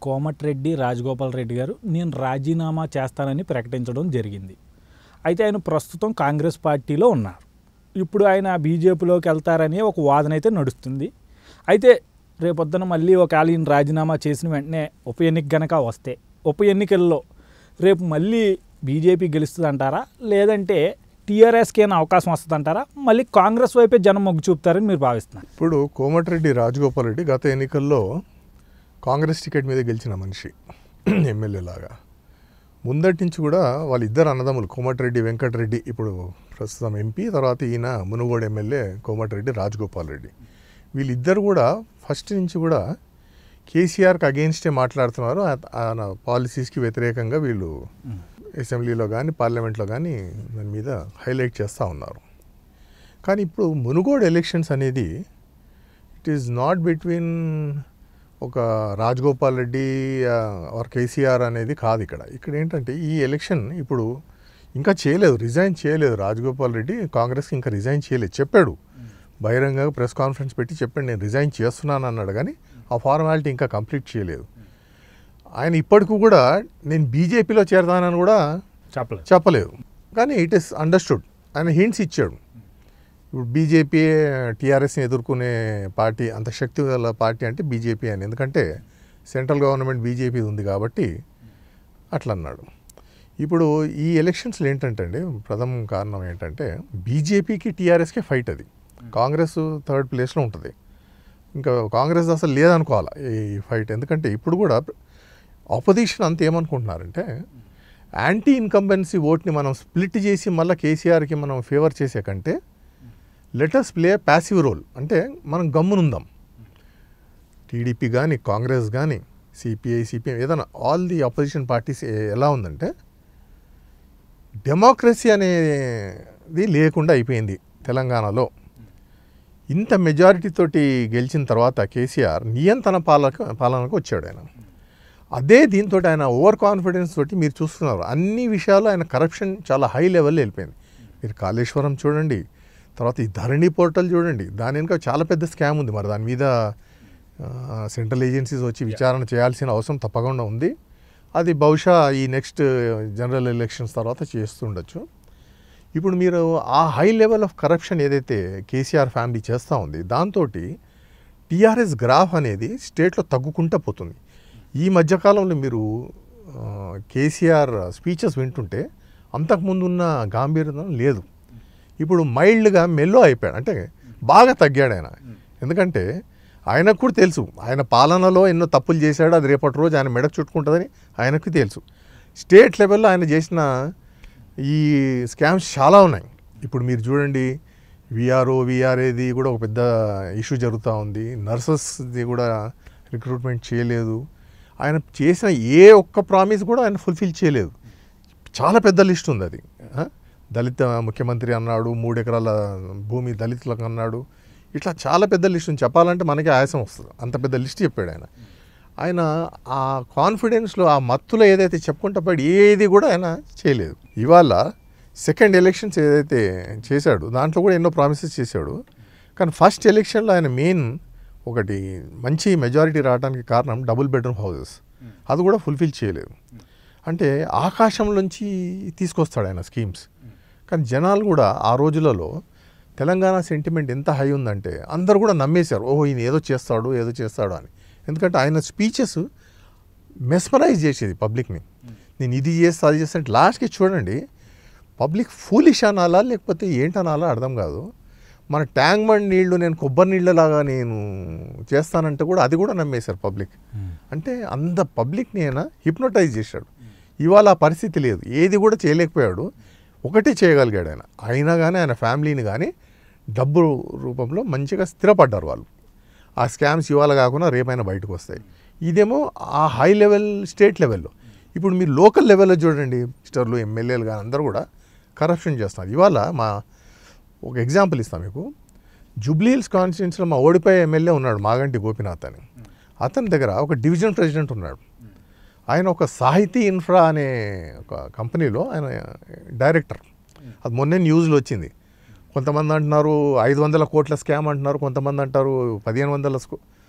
కోమటిరెడ్డి రాజగోపాల్ రెడ్డి గారు నేను రాజీనామా చేస్తానని ప్రకటించడం జరిగింది అయితే ఆయన ప్రస్తుతం కాంగ్రెస్ పార్టీలో ఉన్నారు ఇప్పుడు ఆయన బీజేపీలోకి వెళ్తారని ఒక వాదన అయితే నడుస్తుంది అయితే రేపొద్దున మళ్ళీ ఒకవేళ ఈయన రాజీనామా చేసిన వెంటనే ఉప ఎన్నిక గనక వస్తే ఉప ఎన్నికల్లో రేపు మళ్ళీ బీజేపీ గెలుస్తుంది అంటారా లేదంటే టీఆర్ఎస్కి ఏమైనా అవకాశం వస్తుంది అంటారా మళ్ళీ కాంగ్రెస్ వైపే జనం మొగ్గు చూపుతారని మీరు భావిస్తున్నారు ఇప్పుడు కోమటిరెడ్డి రాజగోపాల్ రెడ్డి గత ఎన్నికల్లో కాంగ్రెస్ టికెట్ మీద గెలిచిన మనిషి ఎమ్మెల్యే లాగా ముందటి నుంచి కూడా వాళ్ళిద్దరు అన్నదమ్ములు కోమటిరెడ్డి వెంకటరెడ్డి ఇప్పుడు ప్రస్తుతం ఎంపీ తర్వాత ఈయన మునుగోడు ఎమ్మెల్యే కోమటిరెడ్డి రాజగోపాల్ రెడ్డి వీళ్ళిద్దరు కూడా ఫస్ట్ నుంచి కూడా కేసీఆర్కి అగెయిన్స్టే మాట్లాడుతున్నారు ఆ- ఆయన పాలసీస్కి వ్యతిరేకంగా వీళ్ళు అసెంబ్లీలో కానీ పార్లమెంట్లో కానీ దాని మీద హైలైట్ చేస్తూ ఉన్నారు కానీ ఇప్పుడు మునుగోడు ఎలక్షన్స్ అనేది ఇట్ ఈస్ నాట్ బిట్వీన్ ఒక రాజగోపాల్ రెడ్డి ఆర్ కేసీఆర్ అనేది కాదు ఇక్కడ ఇక్కడ ఏంటంటే ఈ ఎలక్షన్ ఇప్పుడు ఇంకా చేయలేదు రిజైన్ చేయలేదు రాజగోపాల్ రెడ్డి కాంగ్రెస్కి ఇంకా రిజైన్ చేయలేదు చెప్పాడు బహిరంగంగా ప్రెస్ కాన్ఫరెన్స్ పెట్టి చెప్పాడు నేను రిజైన్ చేస్తున్నాను అన్నాడు కానీ ఆ ఫార్మాలిటీ ఇంకా కంప్లీట్ చేయలేదు ఆయన ఇప్పటికి కూడా నేను బీజేపీలో చేరతానని కూడా చెప్పలేదు చెప్పలేదు కానీ ఇట్ ఇస్ అండర్స్టూడ్ ఆయన హింట్స్ ఇచ్చాడు ఇప్పుడు బీజేపీ టీఆర్ఎస్ని ఎదుర్కొనే పార్టీ అంత శక్తి గల పార్టీ అంటే బీజేపీ అని ఎందుకంటే సెంట్రల్ గవర్నమెంట్ బీజేపీ ఉంది కాబట్టి అట్లా అన్నాడు ఇప్పుడు ఈ ఎలక్షన్స్లో ఏంటంటే అండి ప్రథమ కారణం ఏంటంటే బీజేపీకి టీఆర్ఎస్కే ఫైట్ అది కాంగ్రెస్ థర్డ్ ప్లేస్లో ఉంటుంది ఇంకా కాంగ్రెస్ అసలు లేదనుకోవాలి ఈ ఫైట్ ఎందుకంటే ఇప్పుడు కూడా ఆపోజిషన్ అంత ఏమనుకుంటున్నారంటే యాంటీ ఇన్కంబెన్సీ ఓట్ని మనం స్ప్లిట్ చేసి మళ్ళీ కేసీఆర్కి మనం ఫేవర్ చేసే కంటే లెటర్స్ ప్లే ప్యాసివ్ రోల్ అంటే మనం గమ్మునుందాం టీడీపీ కానీ కాంగ్రెస్ కానీ సిపిఐ సిపిఎం ఏదైనా ఆల్ ది అపోజిషన్ పార్టీస్ ఎలా ఉందంటే డెమోక్రసీ అనేది లేకుండా అయిపోయింది తెలంగాణలో ఇంత మెజారిటీ తోటి గెలిచిన తర్వాత కేసీఆర్ నియంత్రణ పాలక పాలనకు వచ్చాడు ఆయన అదే దీంతో ఆయన ఓవర్ కాన్ఫిడెన్స్ తోటి మీరు చూస్తున్నారు అన్ని విషయాలు ఆయన కరప్షన్ చాలా హై లెవెల్లో వెళ్ళిపోయింది మీరు కాళేశ్వరం చూడండి తర్వాత ఈ ధరణి పోర్టల్ చూడండి దాని వెనుక చాలా పెద్ద స్కామ్ ఉంది మరి దాని మీద సెంట్రల్ ఏజెన్సీస్ వచ్చి విచారణ చేయాల్సిన అవసరం తప్పకుండా ఉంది అది బహుశా ఈ నెక్స్ట్ జనరల్ ఎలక్షన్స్ తర్వాత చేస్తుండొచ్చు ఇప్పుడు మీరు ఆ హై లెవెల్ ఆఫ్ కరప్షన్ ఏదైతే కేసీఆర్ ఫ్యామిలీ చేస్తూ ఉంది దాంతో టీఆర్ఎస్ గ్రాఫ్ అనేది స్టేట్లో తగ్గుకుంటూ పోతుంది ఈ మధ్యకాలంలో మీరు ఆ, కేసీఆర్ స్పీచెస్ వింటుంటే అంతకుముందు ఉన్న గాంభీర్యం లేదు ఇప్పుడు మైల్డ్గా మెల్లో అయిపోయాడు అంటే బాగా తగ్గాడు ఆయన ఎందుకంటే ఆయనకు కూడా తెలుసు ఆయన పాలనలో ఎన్నో తప్పులు చేశాడు అది రేపటి రోజు ఆయన మెడకు చుట్టుకుంటుందని ఆయనకు తెలుసు స్టేట్ లెవెల్లో ఆయన చేసిన ఈ స్కామ్స్ చాలా ఉన్నాయి ఇప్పుడు మీరు చూడండి విఆర్ఓ విఆర్ఏది కూడా ఒక పెద్ద ఇష్యూ జరుగుతూ ఉంది నర్సెస్ది కూడా రిక్రూట్మెంట్ చేయలేదు ఆయన చేసిన ఏ ఒక్క ప్రామిస్ కూడా ఆయన ఫుల్ఫిల్ చేయలేదు చాలా పెద్ద లిస్ట్ ఉంది అది ఆ? దళిత ముఖ్యమంత్రి అన్నాడు మూడు ఎకరాల భూమి దళితులకు అన్నాడు ఇట్లా చాలా పెద్ద లిస్ట్ ఉంది చెప్పాలంటే మనకి ఆయాసం వస్తుంది అంత పెద్ద లిస్ట్ చెప్పాడు ఆయన ఆయన ఆ కాన్ఫిడెన్స్లో ఆ మత్తులో ఏదైతే చెప్పుకుంటా పోయాడు ఏది కూడా ఆయన చేయలేదు ఇవాళ సెకండ్ ఎలక్షన్స్ ఏదైతే చేశాడు దాంట్లో కూడా ఎన్నో ప్రామిసెస్ చేశాడు కానీ ఫస్ట్ ఎలక్షన్లో ఆయన మెయిన్ ఒకటి మంచి మెజారిటీ రావడానికి కారణం డబుల్ బెడ్రూమ్ హౌసెస్ అది కూడా ఫుల్ఫిల్ చేయలేదు అంటే ఆకాశంలోంచి తీసుకొస్తాడు ఆయన స్కీమ్స్ కానీ జనాలు కూడా ఆ రోజులలో తెలంగాణ సెంటిమెంట్ ఎంత హై ఉందంటే అందరు కూడా నమ్మేశారు ఓహో ఈయన ఏదో చేస్తాడు ఏదో చేస్తాడు అని ఎందుకంటే ఆయన స్పీచెస్ మెస్మరైజ్ చేసేది పబ్లిక్ని నేను ఇది చేస్తా అది చేస్తా అంటే లాస్ట్కి చూడండి పబ్లిక్ ఫూలిష్ అనాలా లేకపోతే ఏంటనాలా అర్థం కాదు మన ట్యాంక్ బండ్ నీళ్లు నేను కొబ్బరి నీళ్ళలాగా నేను చేస్తానంటే కూడా అది కూడా నమ్మేశారు పబ్లిక్ అంటే అంత పబ్లిక్ని ఆయన హిప్నోటైజ్ చేశాడు ఇవాళ ఆ పరిస్థితి లేదు ఏది కూడా చేయలేకపోయాడు ఒకటే చేయగలిగాడు ఆయన అయినా కానీ ఆయన ఫ్యామిలీని కానీ డబ్బు రూపంలో మంచిగా స్థిరపడ్డారు వాళ్ళు ఆ స్కామ్స్ ఇవాళ కాకుండా రేపైనా బయటకు వస్తాయి ఇదేమో ఆ హై లెవెల్ స్టేట్ లెవెల్లో ఇప్పుడు మీరు లోకల్ లెవెల్లో చూడండి మినిస్టర్లు ఎమ్మెల్యేలు కానీ అందరూ కూడా కరప్షన్ చేస్తున్నారు ఇవాళ మా ఒక ఎగ్జాంపుల్ ఇస్తాం మీకు జూబ్లీహిల్స్ కాన్స్టిట్యున్సీలో మా ఓడిపోయే ఎమ్మెల్యే ఉన్నాడు మాగంటి గోపినాథ్ అని అతని దగ్గర ఒక డివిజన్ ప్రెసిడెంట్ ఉన్నాడు ఆయన ఒక సాహితీ ఇన్ఫ్రా అనే ఒక కంపెనీలో ఆయన డైరెక్టర్ అది మొన్నే న్యూస్లో వచ్చింది కొంతమంది అంటున్నారు ఐదు వందల కోట్ల స్కామ్ అంటున్నారు కొంతమంది అంటారు పదిహేను వందల స్కో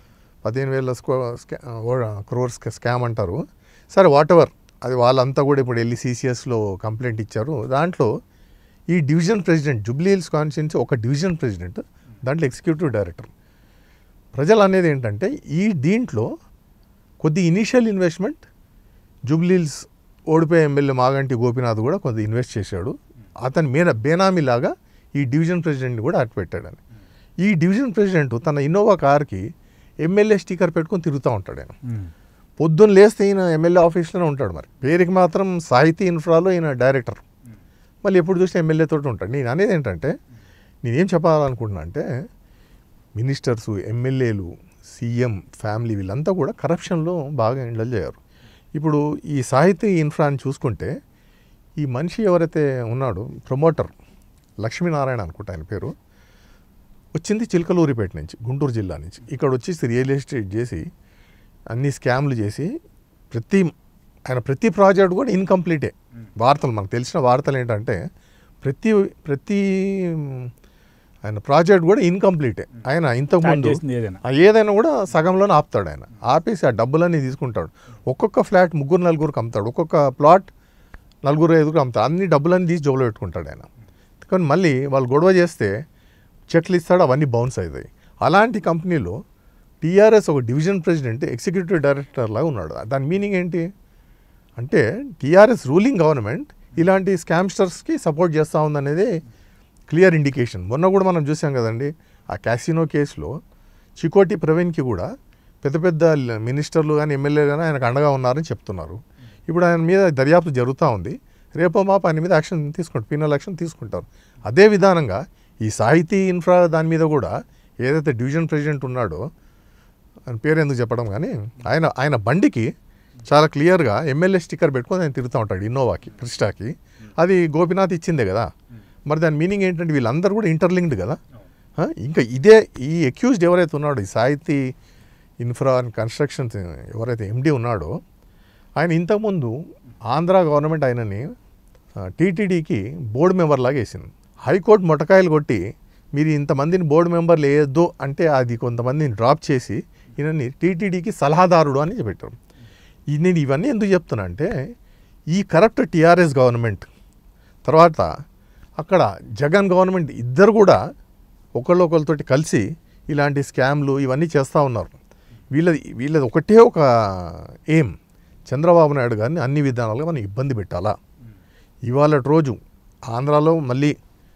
పదిహేను వేల స్కో స్కా క్రోర్స్ స్కామ్ అంటారు సరే వాట్ ఎవర్ అది వాళ్ళంతా కూడా ఇప్పుడు వెళ్ళి సీసీఎస్లో కంప్లైంట్ ఇచ్చారు దాంట్లో ఈ division president Jubilee Hills constituency ఒక డివిజన్ ప్రెసిడెంట్ దాంట్లో ఎగ్జిక్యూటివ్ డైరెక్టర్ ప్రజలు అనేది ఏంటంటే ఈ దీంట్లో కొద్ది ఇనీషియల్ ఇన్వెస్ట్మెంట్ జూబ్లీల్స్ ఓడిపోయే ఎమ్మెల్యే మాగంటి గోపీనాథ్ కూడా కొద్ది ఇన్వెస్ట్ చేశాడు అతని మీద బేనామీలాగా ఈ డివిజన్ ప్రెసిడెంట్ని కూడా అట్టు పెట్టాడని ఈ డివిజన్ ప్రెసిడెంట్ తన ఇన్నోవా కార్కి ఎమ్మెల్యే స్టిక్కర్ పెట్టుకొని తిరుగుతూ ఉంటాడు ఆయన ఉమ్. పొద్దున్న లేస్తే ఈయన ఎమ్మెల్యే ఆఫీస్లోనే ఉంటాడు మరి పేరుకి మాత్రం సాహితీ ఇన్ఫ్రాలో ఈయన డైరెక్టర్ మళ్ళీ ఎప్పుడు చూసినా ఎమ్మెల్యే తోటి ఉంటాడు నేను అనేది ఏంటంటే నేనేం చెప్పాలనుకుంటున్నా అంటే మినిస్టర్స్ ఎమ్మెల్యేలు సీఎం ఫ్యామిలీ వీళ్ళంతా కూడా కరప్షన్లో బాగా ఇండల్జ్ అయ్యారు ఇప్పుడు ఈ సాహితీ ఇన్ఫ్రాని చూసుకుంటే ఈ మనిషి ఎవరైతే ఉన్నాడో ప్రమోటర్ లక్ష్మీనారాయణ అనుకుంటా ఆయన పేరు వచ్చింది చిలకలూరిపేట నుంచి గుంటూరు జిల్లా నుంచి ఇక్కడ వచ్చేసి రియల్ ఎస్టేట్ చేసి అన్ని స్కామ్లు చేసి ప్రతి ఆయన ప్రతి ప్రాజెక్ట్ కూడా ఇన్కంప్లీటే వార్తలు మనకు తెలిసిన వార్తలు ఏంటంటే ప్రతి ప్రతి ఆయన ప్రాజెక్ట్ కూడా ఇన్కంప్లీటే ఆయన స్టార్ట్ ఇంతకుముందు చేసింది ఏదైనా ఆ ఏదైనా కూడా సగంలోనే ఆపుతాడు ఆయన ఆపేసి ఆ డబ్బులన్నీ తీసుకుంటాడు ఒక్కొక్క ఫ్లాట్ ముగ్గురు నలుగురికి అమ్ముతాడు ఒక్కొక్క ప్లాట్ నలుగురు ఐదుగురు అమ్ముతాడు అన్ని డబ్బులన్నీ తీసి జోబులో పెట్టుకుంటాడు ఆయన కానీ మళ్ళీ వాళ్ళు గొడవ చేస్తే చెట్లు ఇస్తాడు అవన్నీ బౌన్స్ అవుతాయి అలాంటి కంపెనీలో టీఆర్ఎస్ ఒక డివిజన్ ప్రెసిడెంట్ ఎగ్జిక్యూటివ్ డైరెక్టర్ లాగా ఉన్నాడు దాని మీనింగ్ ఏంటి అంటే టీఆర్ఎస్ రూలింగ్ గవర్నమెంట్ ఇలాంటి స్కామ్స్టర్స్కి సపోర్ట్ చేస్తూ ఉందనేది క్లియర్ ఇండికేషన్ మొన్న కూడా మనం చూసాం కదండి ఆ క్యాసినో కేసులో చికోటి ప్రవీణ్కి కూడా పెద్ద పెద్ద ల- మినిస్టర్లు కానీ ఎమ్మెల్యేలు కానీ ఆయనకు అండగా ఉన్నారని చెప్తున్నారు ఇప్పుడు ఆయన మీద దర్యాప్తు జరుగుతూ ఉంది రేపో మాప ఆయన మీద యాక్షన్ తీసుకుంటారు పీనల్ యాక్షన్ తీసుకుంటారు అదే విధానంగా ఈ సాహితీ ఇన్ఫ్రా దాని మీద కూడా ఏదైతే డివిజన్ ప్రెసిడెంట్ ఉన్నాడో ఆయన పేరు ఎందుకు చెప్పడం కానీ ఆయన ఆయన బండికి చాలా క్లియర్గా ఎమ్మెల్యే స్టిక్కర్ పెట్టుకొని ఆయన తిరుగుతూ ఉంటాడు ఇన్నోవాకి క్రిస్టాకి అది గోపినాథ్ ఇచ్చిందే కదా మరి దాని మీనింగ్ ఏంటంటే వీళ్ళందరూ కూడా ఇంటర్లింక్డ్ కదా ఆ, ఇంకా ఇదే ఈ అక్యూజ్డ్ ఎవరైతే ఉన్నాడో ఈ సాహితీ ఇన్ఫ్రా అండ్ కన్స్ట్రక్షన్ ఎవరైతే ఎండి ఉన్నాడో ఆయన ఇంతకుముందు ఆంధ్ర గవర్నమెంట్ ఆయనని టీటీడీకి బోర్డు మెంబర్ లాగా వేసింది హైకోర్టు మొటకాయలు కొట్టి మీరు ఇంతమందిని బోర్డు మెంబర్లు వేయొద్దు అంటే అది కొంతమందిని డ్రాప్ చేసి ఈయనని టీటీడీకి సలహాదారుడు అని పెట్టారు ఈ నేను ఇవన్నీ ఎందుకు చెప్తున్నా అంటే ఈ కరప్ట్ టీఆర్ఎస్ గవర్నమెంట్ తర్వాత అక్కడ జగన్ గవర్నమెంట్ ఇద్దరు కూడా ఒకళ్ళొకళ్ళతోటి కలిసి ఇలాంటి స్కామ్లు ఇవన్నీ చేస్తూ ఉన్నారు వీళ్ళది వీళ్ళది ఒకటే ఒక ఎయిమ్ చంద్రబాబు నాయుడు గారిని అన్ని విధానాలుగా మనం ఇబ్బంది పెట్టాలా ఇవాళ రోజు ఆంధ్రాలో మళ్ళీ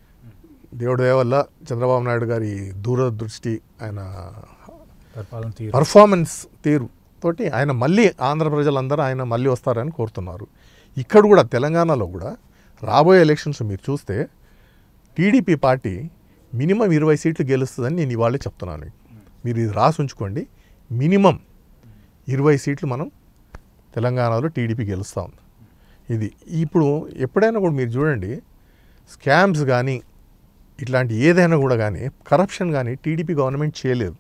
దేవుడి దయ వల్ల చంద్రబాబు నాయుడు గారి దూరదృష్టి ఆయన పరిపాలన తీరు పర్ఫార్మెన్స్ తీరు తోటి ఆయన మళ్ళీ ఆంధ్ర ప్రజలందరూ ఆయన మళ్ళీ వస్తారని కోరుతున్నారు ఇక్కడ కూడా తెలంగాణలో కూడా రాబోయే ఎలక్షన్స్ మీరు చూస్తే టీడీపీ పార్టీ మినిమం ఇరవై సీట్లు గెలుస్తుందని నేను ఇవాళే చెప్తున్నాను మీరు ఇది రాసి ఉంచుకోండి మినిమం ఇరవై సీట్లు మనం తెలంగాణలో టీడీపీ గెలుస్తూ ఉంది ఇది ఇప్పుడు ఎప్పుడైనా కూడా మీరు చూడండి స్కామ్స్ కానీ ఇట్లాంటి ఏదైనా కూడా కానీ కరప్షన్ కానీ టీడీపీ గవర్నమెంట్ చేయలేదు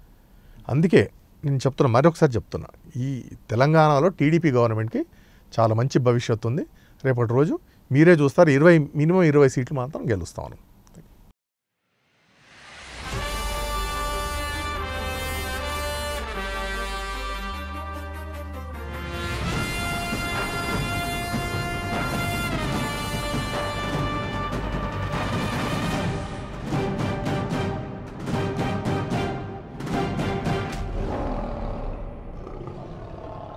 అందుకే నేను చెప్తున్నా మరొకసారి చెప్తున్నా ఈ తెలంగాణలో టీడీపీ గవర్నమెంట్కి చాలా మంచి భవిష్యత్తు ఉంది రేపటి రోజు మీరే చూస్తారు ఇరవై మినిమం ఇరవై సీట్లు మాత్రం గెలుస్తాను